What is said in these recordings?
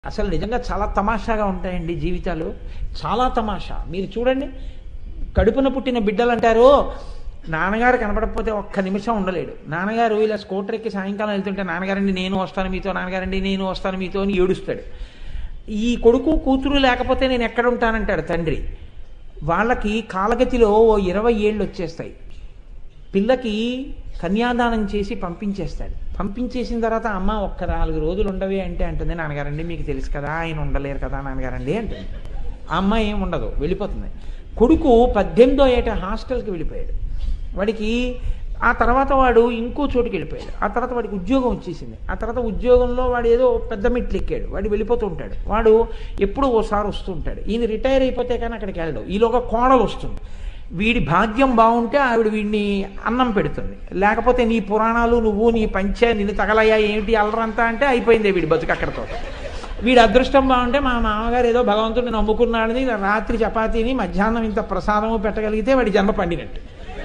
అసలు నిజంగా చాలా తమాషాగా ఉంటాయండి జీవితాలు చాలా తమాషా మీరు చూడండి కడుపున పుట్టిన బిడ్డలు అంటారు నాన్నగారు కనపడకపోతే ఒక్క నిమిషం ఉండలేడు నాన్నగారు ఇలా స్కూటర్ ఎక్కి సాయంకాలం వెళ్తుంటే నాన్నగారండి నేను వస్తాను మీతో నాన్నగారండి నేను వస్తాను మీతో అని ఏడుస్తాడు ఈ కొడుకు కూతురు లేకపోతే నేను ఎక్కడ ఉంటానంటాడు తండ్రి వాళ్ళకి కాలగతిలో ఓ ఇరవై ఏళ్ళు వచ్చేస్తాయి పిల్లకి కన్యాదానం చేసి పంపించేస్తాడు పంపించేసిన తర్వాత అమ్మ ఒక్క నాలుగు రోజులు ఉండవే అంటే అంటుంది నాన్నగారండి మీకు తెలుసు కదా ఆయన ఉండలేరు కదా నాన్నగారండి అంటుంది ఆ అమ్మ ఏం ఉండదు వెళ్ళిపోతుంది కొడుకు పద్దెనిమిదో ఏట హాస్టల్కి వెళ్ళిపోయాడు వాడికి ఆ తర్వాత వాడు ఇంకో చోటుకి వెళ్ళిపోయాడు ఆ తర్వాత వాడికి ఉద్యోగం వచ్చేసింది ఆ తర్వాత ఉద్యోగంలో వాడు ఏదో పెద్ద మెట్లు ఎక్కాడు వాడు వెళ్ళిపోతూ ఉంటాడు వాడు ఎప్పుడూ ఓసారి వస్తూ ఉంటాడు ఈయన రిటైర్ అయిపోతే కానీ అక్కడికి వెళ్ళడు ఈలోగా కోడలు వస్తుంది వీడి భాగ్యం బాగుంటే ఆవిడ వీడిని అన్నం పెడుతుంది లేకపోతే నీ పురాణాలు నువ్వు నీ పంచ నిన్ను తగలయ్యా ఏమిటి అల్లరంతా అంటే అయిపోయింది వీడి బతుకు అక్కడతో వీడి అదృష్టం బాగుంటే మా మామగారు ఏదో భగవంతుడిని నమ్ముకున్నాడని రాత్రి చపాతీని మధ్యాహ్నం ఇంత ప్రసాదము పెట్టగలిగితే వాడి జన్మ పండినట్టు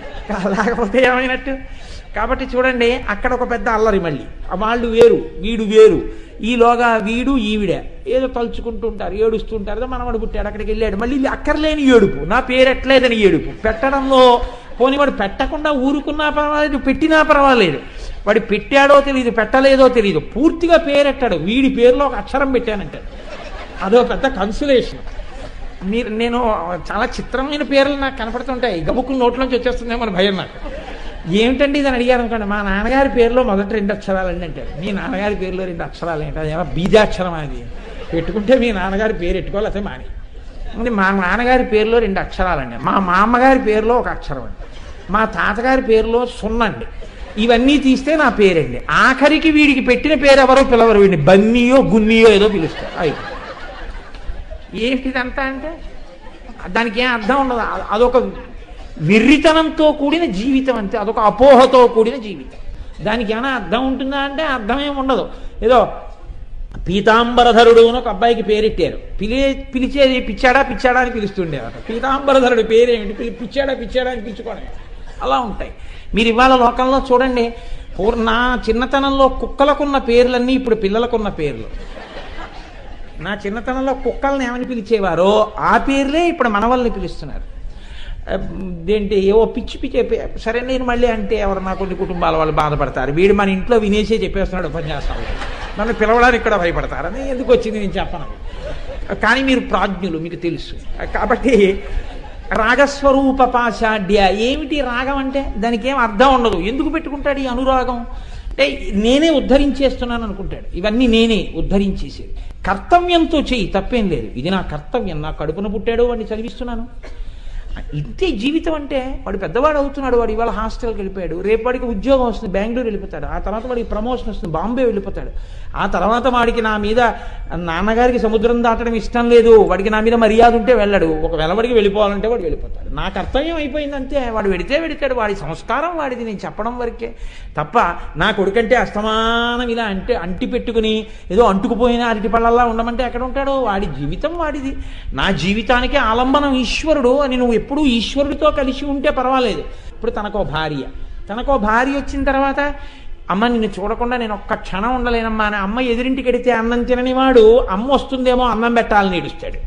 లేకపోతే ఏమైనట్టు కాబట్టి చూడండి అక్కడ ఒక పెద్ద అల్లరి మళ్ళీ వాళ్ళు వేరు వీడు వేరు ఈలోగా వీడు ఈవిడ ఏదో తలుచుకుంటూ ఉంటారు ఏడుస్తుంటారు మనవాడు పుట్టాడు అక్కడికి వెళ్ళాడు మళ్ళీ ఇది అక్కర్లేని ఏడుపు నా పేరు ఎట్లేదని ఏడుపు పెట్టడంలో పోనీ వాడు పెట్టకుండా ఊరుకున్నా పర్వాలేదు పెట్టినా పర్వాలేదు వాడు పెట్టాడో తెలియదు పెట్టలేదో తెలియదు పూర్తిగా పేరెట్టాడు వీడి పేరులో ఒక అక్షరం పెట్టానంటాడు అదో పెద్ద కన్సులేషన్ మీరు నేను చాలా చిత్రమైన పేర్లు నాకు కనపడుతుంటాయి గబుక్కులు నోట్లోంచి వచ్చేస్తుందేమో అని భయం నాకు ఏమిటండి ఇదని అడిగారు అనుకోండి మా నాన్నగారి పేరులో మొదటి రెండు అక్షరాలండి అంటారు మీ నాన్నగారి పేరులో రెండు అక్షరాలు ఏంటి అది ఏమో బీజాక్షరం అది పెట్టుకుంటే మీ నాన్నగారి పేరు పెట్టుకోవాలి అయితే మాని అంటే మా నాన్నగారి పేరులో రెండు అక్షరాలండి మా మామగారి పేరులో ఒక అక్షరం అండి మా తాతగారి పేరులో సున్నండి ఇవన్నీ తీస్తే నా పేరండి ఆఖరికి వీడికి పెట్టిన పేరు ఎవరో పిలవరు వీడిని బన్నీయో గున్నీయో ఏదో పిలుస్తారు అయిపోయి ఏంటిదంతా అంటే దానికి ఏం అర్థం ఉండదు అదొక వెర్రితనంతో కూడిన జీవితం అంతే అదొక అపోహతో కూడిన జీవితం దానికి ఏమైనా అర్థం ఉంటుందా అంటే అర్థమేం ఉండదు ఏదో పీతాంబరధరుడు అని ఒక అబ్బాయికి పేరెట్టారు పిలి పిలిచేది పిచ్చాడా పిచ్చాడా అని పిలుస్తుండేవాట పీతాంబరధరుడు పేరేమిటి పిలి పిచ్చాడా పిచ్చాడా అని పిలుచుకోవడం అలా ఉంటాయి మీరు ఇవాళ లోకంలో చూడండి పూర్ నా చిన్నతనంలో కుక్కలకున్న పేర్లన్నీ ఇప్పుడు పిల్లలకున్న పేర్లు నా చిన్నతనంలో కుక్కల్ని ఏమని పిలిచేవారో ఆ పేర్లే ఇప్పుడు మనవల్ని పిలుస్తున్నారు ఏంటి ఏవో పిచ్చి పిచ్చి సరే నేను మళ్ళీ అంటే ఎవరు నా కొన్ని కుటుంబాల వాళ్ళు బాధపడతారు వీడు మన ఇంట్లో వినేసే చెప్పేస్తున్నాడు ఉపన్యాసాలు నన్ను పిలవడానికి కూడా భయపడతారని ఎందుకు వచ్చింది నేను చెప్పను కానీ మీరు ప్రాజ్ఞులు మీకు తెలుసు కాబట్టి రాగస్వరూప పాశాఢ్య ఏమిటి రాగం అంటే దానికి ఏం అర్థం ఉండదు ఎందుకు పెట్టుకుంటాడు ఈ అనురాగం అంటే నేనే ఉద్ధరించేస్తున్నాను అనుకుంటాడు ఇవన్నీ నేనే ఉద్ధరించేసేది కర్తవ్యంతో చెయ్యి తప్పేం లేదు ఇది నా కర్తవ్యం నా కడుపున పుట్టాడు వాడిని చదివిస్తున్నాను ఇంతే జీవితం అంటే వాడు పెద్దవాడు అవుతున్నాడు వాడు ఇవాళ హాస్టల్కి వెళ్ళిపోయాడు రేపు వాడికి ఉద్యోగం వస్తుంది బెంగళూరు వెళ్ళిపోతాడు ఆ తర్వాత వాడికి ప్రమోషన్ వస్తుంది బాంబే వెళ్ళిపోతాడు ఆ తర్వాత వాడికి నా మీద నాన్నగారికి సముద్రం దాటడం ఇష్టం లేదు వాడికి నా మీద మర్యాద ఉంటే వెళ్ళడు ఒకవేళ వాడికి వెళ్ళిపోవాలంటే వాడు వెళ్ళిపోతాడు నా కర్తవ్యం అయిపోయింది అంతే వాడు వెడితే వెడితాడు వాడి సంస్కారం వాడిది నేను చెప్పడం వరకే తప్ప నా కొడుకంటే అస్తమానం ఇలా అంటే అంటి పెట్టుకుని ఏదో అంటుకుపోయిన అరటి పళ్ళల్లా ఉండమంటే ఎక్కడ ఉంటాడో వాడి జీవితం వాడిది నా జీవితానికి ఆలంబనం ఈశ్వరుడు అని నువ్వు ఎప్పుడూ ఈశ్వరుడితో కలిసి ఉంటే పర్వాలేదు ఇప్పుడు తనకో భార్య తనకో భార్య వచ్చిన తర్వాత అమ్మ నిన్ను చూడకుండా నేను ఒక్క క్షణం ఉండలేనమ్మా అని అమ్మ ఎదురింటికి వెడితే అన్నం తినని వాడు అమ్మ వస్తుందేమో అన్నం పెట్టాలని ఏడుస్తాడు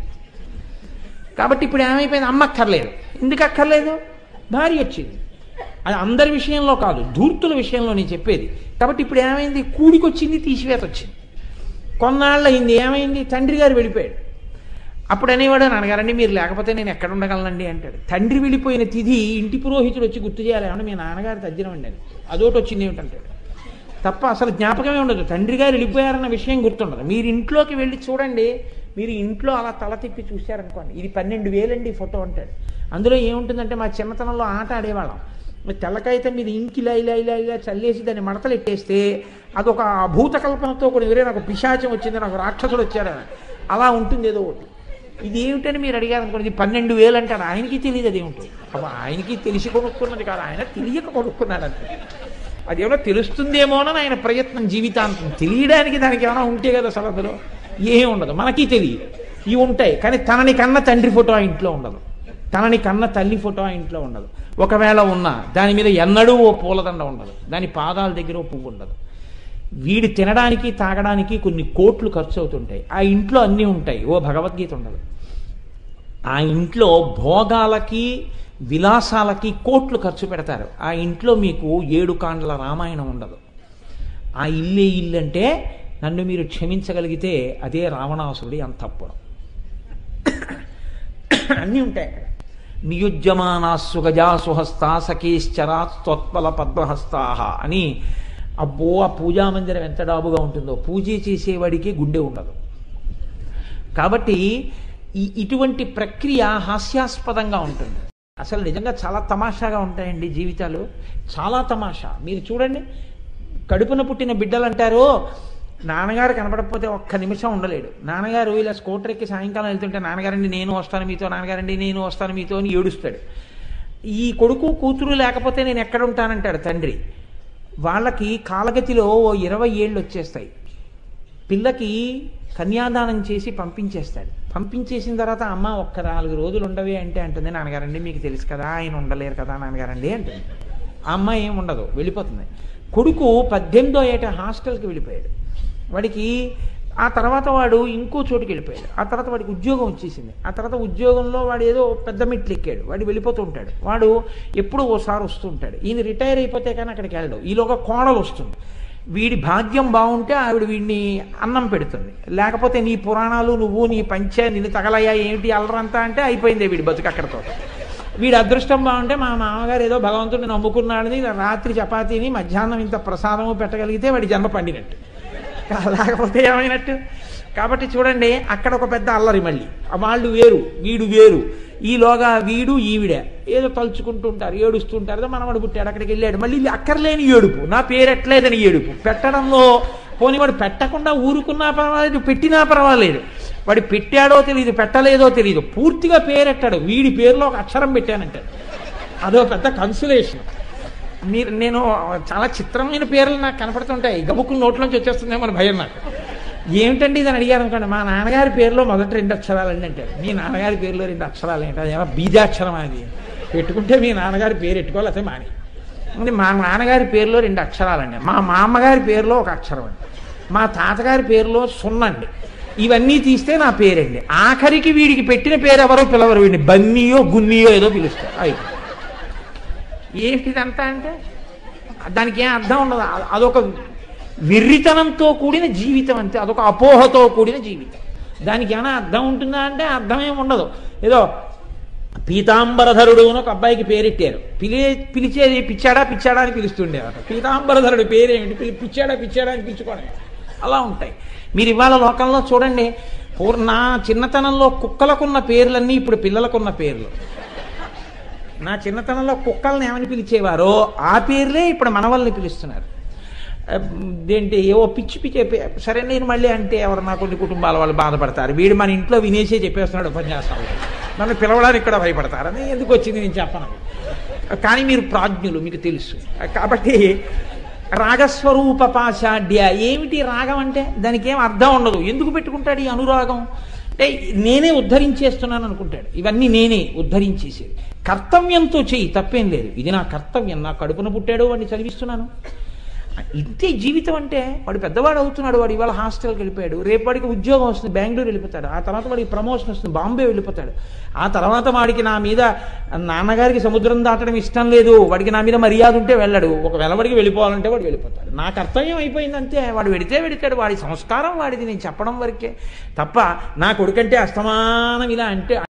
కాబట్టి ఇప్పుడు ఏమైపోయింది అమ్మ అక్కర్లేదు ఎందుకు అక్కర్లేదు భార్య వచ్చింది అది అందరి విషయంలో కాదు ధూర్తుల విషయంలో నేను చెప్పేది కాబట్టి ఇప్పుడు ఏమైంది కూడికొచ్చింది తీసివేత వచ్చింది కొన్నాళ్ళు అయింది ఏమైంది తండ్రి గారు వెళ్ళిపోయాడు అప్పుడు అనేవాడు నాన్నగారండి మీరు లేకపోతే నేను ఎక్కడ ఉండగలనండి అంటాడు తండ్రి వెళ్ళిపోయిన తిథి ఇంటి పురోహితుడు వచ్చి గుర్తు చేయాలి ఏమన్నా మీ నాన్నగారు తజ్జనం అండి అని అదోటి వచ్చింది ఏమిటంటాడు తప్ప అసలు జ్ఞాపకమే ఉండదు తండ్రి గారు వెళ్ళిపోయారన్న విషయం గుర్తుండదు మీరు ఇంట్లోకి వెళ్ళి చూడండి మీరు ఇంట్లో అలా తల తిప్పి చూశారనుకోండి ఇది పన్నెండు వేలండి ఫోటో అంటాడు అందులో ఏముంటుందంటే మా చిన్నతనంలో ఆట ఆడేవాళ్ళం తెల్లకైతే మీద ఇంకి ఇలా ఇలా ఇలా ఇలా చల్లేసి దాన్ని మడతలు ఎట్టేస్తే అదొక భూత కల్పనతో కూడా వేరే నాకు పిశాచం వచ్చింది నాకు రాక్షసుడు వచ్చాడని అలా ఉంటుంది ఏదో ఒకటి ఇది ఏమిటని మీరు అడిగారు అనుకోండి ఇది పన్నెండు వేలు అంటాడు ఆయనకి తెలియదు అది ఏమిటి అప్పుడు ఆయనకి తెలిసి కొనుక్కున్నది కాదు ఆయన తెలియక కొనుక్కున్నాడు అంతే అది ఏమైనా తెలుస్తుందేమోనని ఆయన ప్రయత్నం జీవితాంతం తెలియడానికి దానికి ఏమైనా ఉంటే కదా అసలు అందులో ఏం ఉండదు మనకి తెలియదు ఇవి ఉంటాయి కానీ తనని కన్న తండ్రి ఫోటో ఆ ఇంట్లో ఉండదు తనని కన్న తల్లి ఫోటో ఆ ఇంట్లో ఉండదు ఒకవేళ ఉన్నా దాని మీద ఎన్నడూ ఓ పూలదండ ఉండదు దాని పాదాల దగ్గర ఓ పువ్వు ఉండదు వీడి తినడానికి తాగడానికి కొన్ని కోట్లు ఖర్చు అవుతుంటాయి ఆ ఇంట్లో అన్నీ ఉంటాయి ఓ భగవద్గీత ఉండదు ఆ ఇంట్లో భోగాలకి విలాసాలకి కోట్లు ఖర్చు పెడతారు ఆ ఇంట్లో మీకు ఏడు కాండల రామాయణం ఉండదు ఆ ఇల్లే ఇల్లు అంటే నన్ను మీరు క్షమించగలిగితే అదే రావణాసురుడి అంతఃపురం అన్నీ ఉంటాయి అక్కడ నియుజ్యమానాస్సు గజాసుహస్తా సఖీశ్చరాత్వత్పల పద్మహస్తాహ అని అబ్బో ఆ పూజా మందిరం ఎంత డాబుగా ఉంటుందో పూజ చేసేవాడికి గుండె ఉండదు కాబట్టి ఈ ఇటువంటి ప్రక్రియ హాస్యాస్పదంగా ఉంటుంది అసలు నిజంగా చాలా తమాషాగా ఉంటాయండి జీవితాలు చాలా తమాషా మీరు చూడండి కడుపున పుట్టిన బిడ్డలు అంటారు నాన్నగారు కనపడకపోతే ఒక్క నిమిషం ఉండలేడు నాన్నగారు ఇలా స్కూటర్ ఎక్కి సాయంకాలం వెళ్తుంటే నాన్నగారండి నేను వస్తాను మీతో నాన్నగారండి నేను వస్తాను మీతో అని ఏడుస్తాడు ఈ కొడుకు కూతురు లేకపోతే నేను ఎక్కడ ఉంటానంటాడు తండ్రి వాళ్ళకి కాలగతిలో ఓ ఇరవై ఏళ్ళు వచ్చేస్తాయి పిల్లకి కన్యాదానం చేసి పంపించేస్తాడు పంపించేసిన తర్వాత అమ్మ ఒక్క నాలుగు రోజులు ఉండవే అంటే అంటుంది నాన్నగారండి మీకు తెలుసు కదా ఆయన ఉండలేరు కదా నాన్నగారండి అంటుంది ఆ అమ్మాయి ఏం ఉండదు వెళ్ళిపోతుంది కొడుకు పద్దెనిమిదో ఏట హాస్టల్కి వెళ్ళిపోయాడు వాడికి ఆ తర్వాత వాడు ఇంకో చోటుకి వెళ్ళిపోయాడు ఆ తర్వాత వాడికి ఉద్యోగం వచ్చేసింది ఆ తర్వాత ఉద్యోగంలో వాడు ఏదో పెద్ద మెట్లు ఎక్కాడు వాడు వెళ్ళిపోతూ ఉంటాడు వాడు ఎప్పుడూ ఓసారి వస్తూ ఉంటాడు ఈయన రిటైర్ అయిపోతే కానీ అక్కడికి వెళ్ళడు ఈలోగా కోడలు వస్తుంది వీడి భాగ్యం బాగుంటే ఆవిడ వీడిని అన్నం పెడుతుంది లేకపోతే నీ పురాణాలు నువ్వు నీ పంచ నిన్ను తగలయ్యా ఏమిటి అల్లరంతా అంటే అయిపోయింది వీడి బతుకు అక్కడతో వీడి అదృష్టం బాగుంటే మా మామగారు ఏదో భగవంతుడిని నమ్ముకున్నాడని రాత్రి చపాతీని మధ్యాహ్నం ఇంత ప్రసాదము పెట్టగలిగితే వాడి జన్మ పండినట్టు లేకపోతే ఏమైనట్టు కాబట్టి చూడండి అక్కడ ఒక పెద్ద అల్లరి మళ్ళీ వాళ్ళు వేరు వీడు వేరు ఈలోగా వీడు ఈవిడ ఏదో తలుచుకుంటూ ఉంటారు ఏడుస్తుంటారు ఏదో మనవాడు పుట్టాడు అక్కడికి వెళ్ళాడు మళ్ళీ ఇది అక్కర్లేని ఏడుపు నా పేరు ఎట్లేదని ఏడుపు పెట్టడంలో పోనీ వాడు పెట్టకుండా ఊరుకున్నా పర్వాలేదు పెట్టినా పర్వాలేదు వాడు పెట్టాడో తెలియదు పెట్టలేదో తెలియదు పూర్తిగా పేరెట్టాడు వీడి పేరులో ఒక అక్షరం పెట్టానంటాడు అదో పెద్ద కన్సులేషన్ మీరు నేను చాలా చిత్రమైన పేర్లు నాకు కనపడుతుంటాయి గబుక్కులు నోట్లోంచి వచ్చేస్తుందేమో అని భయం నాకు ఏమిటండి ఇది అని అడిగారు అనుకోండి మా నాన్నగారి పేరులో మొదటి రెండు అక్షరాలండి అంటారు మీ నాన్నగారి పేరులో రెండు అక్షరాలు ఏంటి అది ఏమో బీజాక్షరం అది పెట్టుకుంటే మీ నాన్నగారి పేరు పెట్టుకోవాలి అయితే మాని అంటే మా నాన్నగారి పేరులో రెండు అక్షరాలండి మా మామగారి పేరులో ఒక అక్షరం అండి మా తాతగారి పేరులో సున్నండి ఇవన్నీ తీస్తే నా పేరండి ఆఖరికి వీడికి పెట్టిన పేరు ఎవరో పిలవరు వీడిని బన్నీయో గున్నీయో ఏదో పిలుస్తారు అయిపోయింది ఏంటిదంతా అంటే దానికి ఏం అర్థం ఉండదు అ- అదొక వెర్రితనంతో కూడిన జీవితం అంతే అదొక అపోహతో కూడిన జీవితం దానికి ఏమైనా అర్థం ఉంటుందా అంటే అర్థం ఏమి ఉండదు ఏదో పీతాంబరధరుడు అని ఒక అబ్బాయికి పేరెట్టారు పిలి పిలిచేది పిచ్చాడా పిచ్చాడా అని పిలుస్తుండేవారు పీతాంబరధరుడు పేరేమిటి పిలి పిచ్చాడా పిచ్చాడా అని పిలుచుకోవడం అలా ఉంటాయి మీరు ఇవాళ లోకంలో చూడండి పూర్ నా చిన్నతనంలో కుక్కలకున్న పేర్లన్నీ ఇప్పుడు పిల్లలకున్న పేర్లు నా చిన్నతనంలో కుక్కల్ని ఏమని పిలిచేవారో ఆ పేర్లే ఇప్పుడు మనవల్ని పిలుస్తున్నారు ఏంటి ఏవో పిచ్చి పిచ్చి పే- సరే నేను మళ్ళీ అంటే ఎవరు నా కొన్ని కుటుంబాల వాళ్ళు బాధపడతారు వీడు మన ఇంట్లో వినేసే చెప్పేస్తున్నాడు ఉపన్యాసాలు నన్ను పిలవడానికి కూడా భయపడతారని ఎందుకు వచ్చింది నేను చెప్పను కానీ మీరు ప్రాజ్ఞులు మీకు తెలుసు కాబట్టి రాగస్వరూప పాశాఢ్య ఏమిటి రాగం అంటే దానికి ఏం అర్థం ఉండదు ఎందుకు పెట్టుకుంటాడు ఈ అనురాగం అంటే నేనే ఉద్ధరించేస్తున్నాను అనుకుంటాడు ఇవన్నీ నేనే ఉద్ధరించేసేది కర్తవ్యంతో చెయ్యి తప్పేం లేదు ఇది నా కర్తవ్యం నా కడుపున పుట్టాడు వాడిని చదివిస్తున్నాను ఇంతే జీవితం అంటే వాడు పెద్దవాడు అవుతున్నాడు వాడు ఇవాళ హాస్టల్కి వెళ్ళిపోయాడు రేపు వాడికి ఉద్యోగం వస్తుంది బెంగళూరు వెళ్ళిపోతాడు ఆ తర్వాత వాడికి ప్రమోషన్ వస్తుంది బాంబే వెళ్ళిపోతాడు ఆ తర్వాత వాడికి నా మీద నాన్నగారికి సముద్రం దాటడం ఇష్టం లేదు వాడికి నా మీద మర్యాద ఉంటే వెళ్ళడు ఒకవేళ వాడికి వెళ్ళిపోవాలంటే వాడు వెళ్ళిపోతాడు నా కర్తవ్యం అయిపోయింది అంతే వాడు వెడితే వెడితాడు వాడి సంస్కారం వాడిది నేను చెప్పడం వరకే తప్ప నా కొడుకంటే అస్తమానం ఇలా అంటే